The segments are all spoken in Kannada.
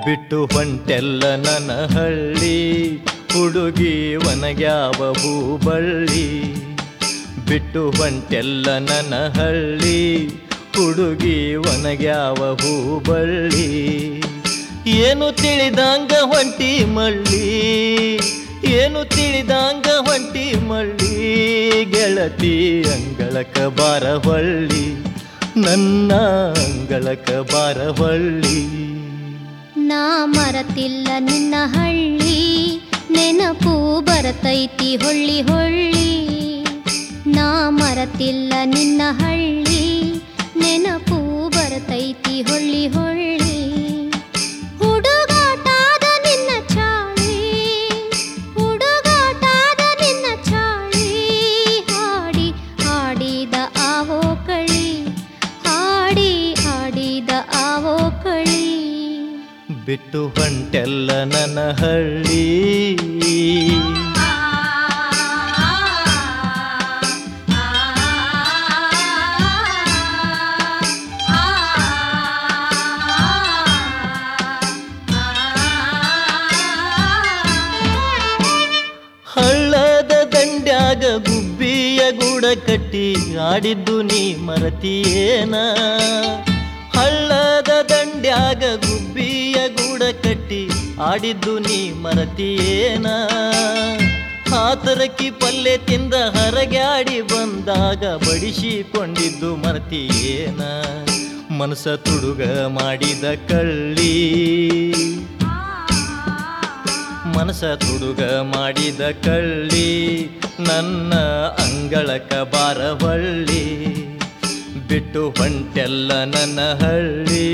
ಬಿಟ್ಟು ಹೊಂಟೆಲ್ಲ ನನ್ನ ಹಳ್ಳಿ ಹುಡುಗಿ ಒನಗ್ಯಾವ ಹೂಬಳ್ಳಿ ಬಿಟ್ಟು ಹೊಂಟೆಲ್ಲ ನನ್ನ ಹಳ್ಳಿ ಹುಡುಗಿ ಒನಗ್ಯಾವ ಹೂಬಳ್ಳಿ ಏನು ತಿಳಿದಂಗ ಹೊಂಟಿ ಮಳ್ಳಿ ಏನು ತಿಳಿದಂಗ ಹೊಂಟಿ ಮಳ್ಳಿ ಗೆಳತಿ ಅಂಗಳಕ ಬಾರವಳ್ಳಿ ನನ್ನ ಅಂಗಳಕ ಬಾರವಳ್ಳಿ ನಾ ಮರತಿಲ್ಲ ನಿನ್ನ ಹಳ್ಳಿ ನೆನಪು ಬರತೈತಿ ಹೊಳ್ಳಿ ಹೊಳ್ಳಿ ನಾ ಮರತಿಲ್ಲ ನಿನ್ನ ಹಳ್ಳಿ ನೆನಪು ಬರತೈತಿ ಹೊಳ್ಳಿ ಹೊಳ್ಳಿ ಹುಡುಗಾಟಾದ ನಿನ್ನ ಚಾಳಿ ಹುಡುಗಾಟಾದ ನಿನ್ನ ಚಾಳಿ ಹಾಡಿ ಹಾಡಿದ ಆವೋ ಕಳಿ ಹಾಡಿ ಹಾಡಿದ ಆವೋ ಕಳಿ ಬಿಟ್ಟು ಹೊಂಟೆಲ್ಲ ನನ್ನ ಹಳ್ಳಿ ಹಳ್ಳದ ದಂಡ್ಯಾಗ ಗುಬ್ಬಿಯ ಗೂಡ ಕಟ್ಟಿ ಆಡಿದ್ದು ನೀ ಮರತಿಯೇನ ಹಳ್ಳದ ದಂಡ್ಯಾಗ ಗುಬ್ಬಿಯ ಗೂಡ ಕಟ್ಟಿ ಆಡಿದ್ದು ನೀ ಮರತಿಯೇನ ಹಾತರಕ್ಕಿ ಪಲ್ಲೆ ತಿಂದ ಹರಗ್ಯಾಡಿ ಬಂದಾಗ ಬಡಿಸಿಕೊಂಡಿದ್ದು ಮರತಿಯೇನ ಮನಸ ತುಡುಗ ಮಾಡಿದ ಕಳ್ಳಿ ಮನಸ ತುಡುಗ ಮಾಡಿದ ಕಳ್ಳಿ ನನ್ನ ಅಂಗಳಕ ಬಾರವಳ್ಳಿ ಬಿಟ್ಟು ಹೊಂಟೆಲ್ಲ ನನ್ನ ಹಳ್ಳಿ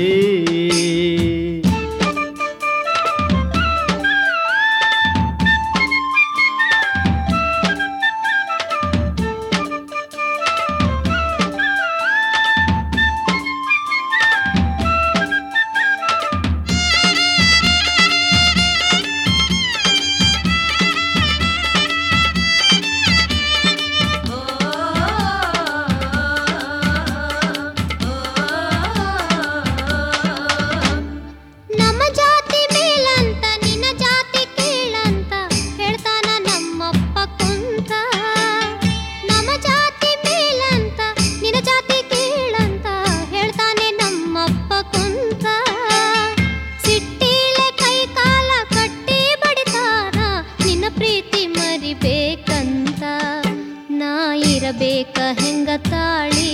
ನಮ್ಮ ಜಾತಿ ಮೇಲಂತ ನಿನ್ನ ಜಾತಿ ಕೀಳಂತ ಹೇಳ್ತಾನ ನಮ್ಮಪ್ಪ ಕುಂತ ನಮ್ಮ ಜಾತಿ ಮೇಲಂತ ನಿನ್ನ ಜಾತಿ ಕೀಳಂತ ಹೇಳ್ತಾನೆ ನಮ್ಮಪ್ಪ ಕುಂತ ಸಿಟ್ಟಿಲೆ ಕೈ ಕಾಲ ಕಟ್ಟಿ ಬಡಿತಾನ ನಿನ್ನ ಪ್ರೀತಿ ಮರಿಬೇಕಂತ ನಾ ಇರಬೇಕ ಹೆಂಗ ತಾಳಿ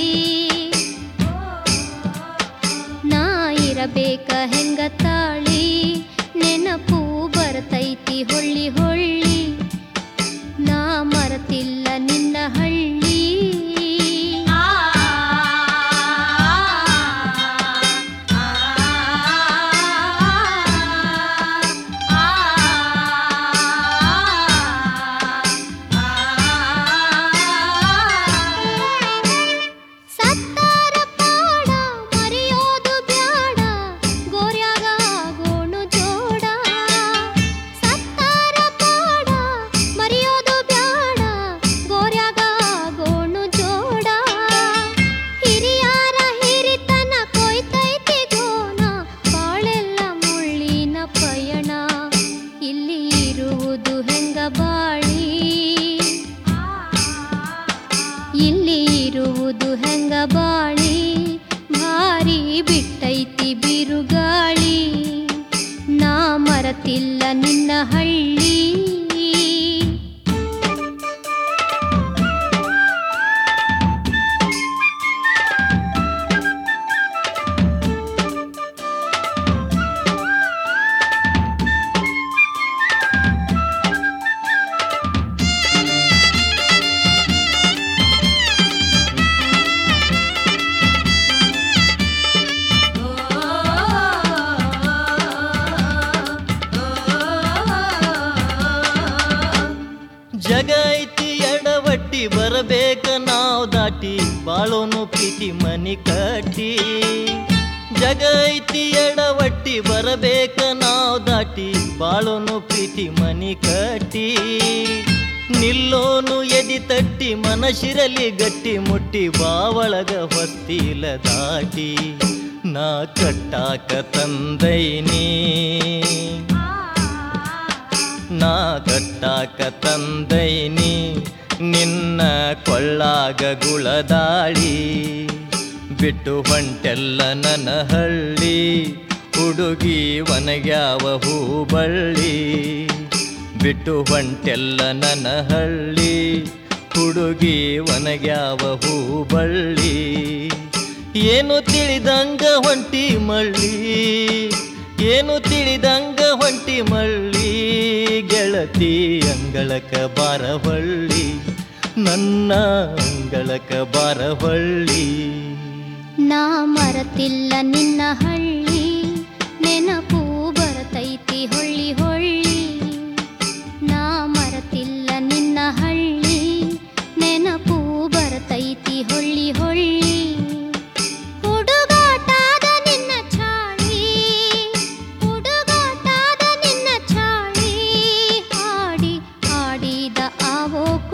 ನಾ ಇರಬೇಕ ಹೆಂಗ ತಾಳಿ ನೆನಪು ಬರ್ತೈತಿ ಹೊಳ್ಳಿ ಹೊಳ್ಳಿ ನಾ ಮರತಿಲ್ಲ ನಿನ್ನ ಹಳ್ಳಿ ಸತ್ತಾರ ಪಾಡ ಮರೆಯೋದು ಬ್ಯಾಡ ಗೋರ್ಯಾಗ ಆಗೋಣು ಜೋಡ ಸತ್ತಾರ ಪಾಡ ಮರೆಯೋದು ಬ್ಯಾಡ ಗೋರ್ಯಾಗ ಆಗೋಣು ಜೋಡ ಹಿರಿಯಾರ ಹಿರಿತನ ಕೊಯ್ತೈತಿ ಗೋನ ಬಾಳೆಲ್ಲ ಮುಳ್ಳಿನ ಪಯಣ ಇಲ್ಲಿ ಇರುವುದು ಹೆಂಗ ಬಾಳಿ ಇಲ್ಲಿ ಇರುವುದು ಹೆಂಗ ಬಾಳಿ ಭಾರಿ ಬಿಟ್ಟೈತಿ ಬಿರುಗಾಳಿ ನಾ ಮರತಿಲ್ಲ ನಿನ್ನ ಹಳ್ಳಿ ಜಗ ಐತಿ ಎಡವಟ್ಟಿ ಬರಬೇಕ ನಾವ್ ದಾಟಿ ಬಾಳೋನು ಪ್ರೀತಿ ಮನಿ ಕಟ್ಟಿ ಜಗ ಐತಿ ಎಡವಟ್ಟಿ ಬರಬೇಕ ನಾವ್ ದಾಟಿ ಬಾಳೋನು ಪ್ರೀತಿ ಮನಿ ಕಟ್ಟಿ ನಿಲ್ಲೋನು ಎದಿ ತಟ್ಟಿ ಮನಶಿರಲಿ ಗಟ್ಟಿ ಮುಟ್ಟಿ ಬಾವಳಗ ಹೊಸ್ತಿಲ ದಾಟಿ ನಾ ಕಟ್ಟಾಕ ತಂದೈನಿ ನಾ ಕಟ್ಟಾಕ ತಂದೈನಿ ನಿನ್ನ ಕೊಳ್ಳಾಗ ಗುಳದಾಳಿ ಬಿಟ್ಟು ಹೊಂಟೆಲ್ಲ ನನ್ನ ಹಳ್ಳಿ ಹುಡುಗಿ ಒನಗ್ಯಾವ ಹೂಬಳ್ಳಿ ಬಿಟ್ಟು ಹೊಂಟೆಲ್ಲ ನನ್ನ ಹಳ್ಳಿ ಹುಡುಗಿ ಒನಗ್ಯಾವ ಹೂಬಳ್ಳಿ ಏನು ತಿಳಿದಂಗ ಹೊಂಟಿ ಮಳ್ಳಿ ಏನು ತಿಳಿದಂಗ ಹೊಂಟಿ ಮಳ್ಳಿ ಗೆಳತಿ ಅಂಗಳಕ ಬಾರವಳ್ಳಿ ನನ್ನ ಅಂಗಳಕ ಬಾರವಳ್ಳಿ ನಾ ಮರತಿಲ್ಲ ನಿನ್ನ ಹಳ್ಳಿ ನೆನಪು ಬರತೈತಿ ಹೊಳ್ಳಿ ಹೊಳ್ಳಿ ನಾ ಮರತಿಲ್ಲ ನಿನ್ನ ಹಳ್ಳಿ ನೆನಪು ಬರತೈತಿ ಹೊಳ್ಳಿ ಹೊಳ್ಳಿ ಹುಡುಗಾಟಾದ ನಿನ್ನ ಚಾಳಿ ಹುಡುಗಾಟಾದ ನಿನ್ನ ಚಾಳಿ ಹಾಡಿ ಹಾಡಿದ ಆವೋ